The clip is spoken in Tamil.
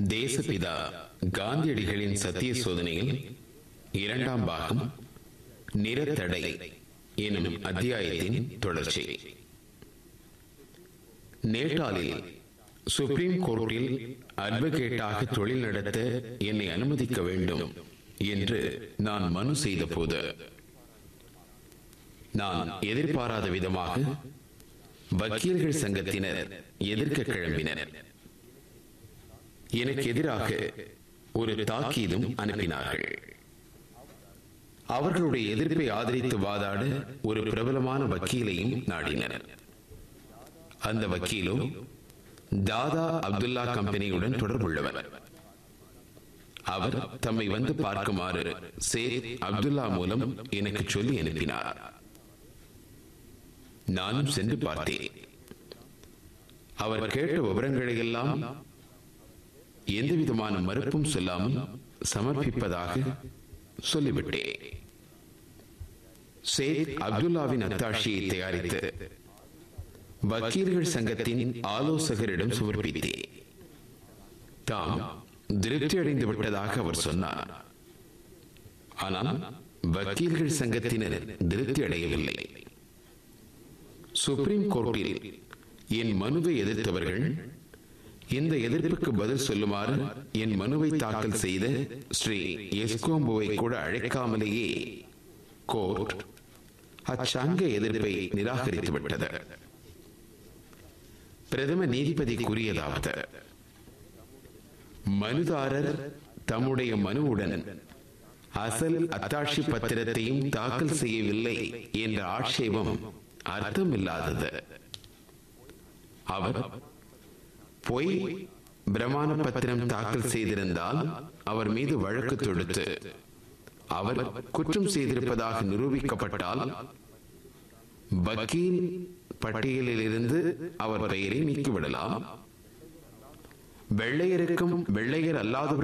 தேசபிதா காந்தியடிகளின் சத்திய சோதனையில் இரண்டாம் பாகம் நிறத்தடை எனும் அத்தியாயத்தின் தொடர்ச்சி நேட்டாலில் சுப்ரீம் கோர்ட்டில் அட்வொகேட்டாக தொழில் நடத்த என்னை அனுமதிக்க வேண்டும் என்று நான் மனு செய்த போது நான் எதிர்பாராத விதமாக வக்கீல்கள் சங்கத்தினர் எதிர்க்க கிளம்பினர் எனக்கு எதிராக ஒரு தாக்கீதும் அனுப்பினார்கள் அவர்களுடைய எதிர்ப்பை ஆதரித்து வாதாட ஒரு பிரபலமான வக்கீலையும் நாடினர் அந்த வக்கீலோ தாதா அப்துல்லா கம்பெனியுடன் தொடர்புள்ளவர் அவர் தம்மை வந்து பார்க்குமாறு சேத் அப்துல்லா மூலம் எனக்கு சொல்லி அனுப்பினார் நானும் சென்று பார்த்தேன் அவர் கேட்ட விவரங்களை எல்லாம் எந்த விதமான மறுப்பும் சொல்லாமல் சமர்ப்பிப்பதாக சொல்லிவிட்டேன் சேத் அப்துல்லாவின் அத்தாட்சியை தயாரித்து வக்கீல்கள் சங்கத்தின் ஆலோசகரிடம் சமர்ப்பித்தேன் தாம் திருப்தி அடைந்து விட்டதாக அவர் சொன்னார் ஆனால் வக்கீல்கள் சங்கத்தினர் திருப்தி அடையவில்லை சுப்ரீம் கோர்ட்டில் என் மனுவை எதிர்த்தவர்கள் இந்த எதிர்ப்புக்கு பதில் சொல்லுமாறு என் மனுவை தாக்கல் செய்த ஸ்ரீ எஸ்கோம்புவை கூட அழைக்காமலேயே கோர்ட் அச்சங்க எதிர்ப்பை நிராகரித்து விட்டது பிரதம நீதிபதி கூறியதாவது மனுதாரர் தம்முடைய மனுவுடன் அசல் அத்தாட்சி பத்திரத்தையும் தாக்கல் செய்யவில்லை என்ற ஆட்சேபம் அர்த்தமில்லாதது அவர் பொய் பிரமாண பத்திரம் தாக்கல் செய்திருந்தால் அவர் மீது வழக்கு தொடுத்து அவர் குற்றம் செய்திருப்பதாக நிரூபிக்கப்பட்டால் வக்கீல் பட்டியலில் இருந்து அவர் பெயரை நீக்கிவிடலாம் வெள்ளையருக்கும் வெள்ளையர் அல்லாதவர்